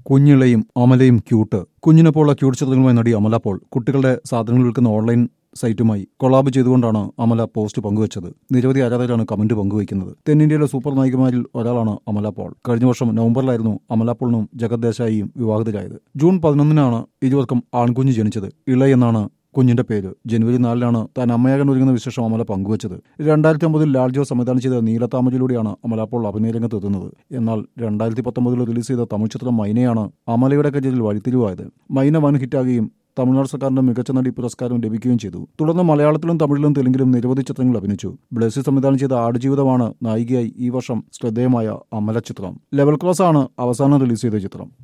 കുഞ്ഞിളയും അമലയും cute കുഞ്ഞിനൊപ്പമുള്ള cute ചിത്രങ്ങളുമായി നടി Amala Paul കുട്ടികളുടെ സാധനങ്ങൾ വിൽക്കുന്ന ഓൺലൈൻ സൈറ്റുമായി കൊളാബ് ചെയ്തുകൊണ്ടാണ് അമല പോസ്റ്റ് പങ്കുവച്ചത് നിരവധി ആരാധകരാണ് കമന്റ് പങ്കുവയ്ക്കുന്നത് തെന്നിന്ത്യയിലെ സൂപ്പർ നായികമാരിൽ ഒരാളാണ് അമല പോൾ കഴിഞ്ഞ വർഷം നവംബറിലായിരുന്നു അമല പോളിനും ജഗത് ദേശായിയും വിവാഹിതരായത് ജൂൺ പതിനൊന്നിനാണ് ഇരുവർക്കും ആൺകുഞ്ഞ് ജനിച്ചത് ഇള എന്നാണ് കുഞ്ഞിന്റെ പേര് ജനുവരി നാലിനാണ് താൻ അമ്മയാകാൻ ഒരുങ്ങുന്ന വിശേഷം അമല പങ്കുവച്ചത് രണ്ടായിരത്തി ഒമ്പതിൽ ലാൽ ജോ സംവിധാനം ചെയ്ത നീലത്താമരയിലൂടെയാണ് അമല അപ്പോൾ അഭിനയ രംഗത്ത് എത്തുന്നത് എന്നാൽ രണ്ടായിരത്തി പത്തൊമ്പതിൽ റിലീസ് ചെയ്ത തമിഴ് ചിത്രം മൈനയാണ് അമലയുടെ കരിയറിൽ വഴിത്തിരിവായത് മൈന വൻ ഹിറ്റാകുകയും തമിഴ്നാട് സർക്കാരിന്റെ മികച്ച നടി പുരസ്കാരം ലഭിക്കുകയും ചെയ്തു തുടർന്ന് മലയാളത്തിലും തമിഴിലും തെലുങ്കിലും നിരവധി ചിത്രങ്ങൾ അഭിനയിച്ചു ബ്ലസ്സി സംവിധാനം ചെയ്ത ആടുജീവിതമാണ് നായികയായി ഈ വർഷം ശ്രദ്ധേയമായ അമല ചിത്രം ലെവൽ ക്രോസ് ആണ് അവസാനം റിലീസ് ചെയ്ത ചിത്രം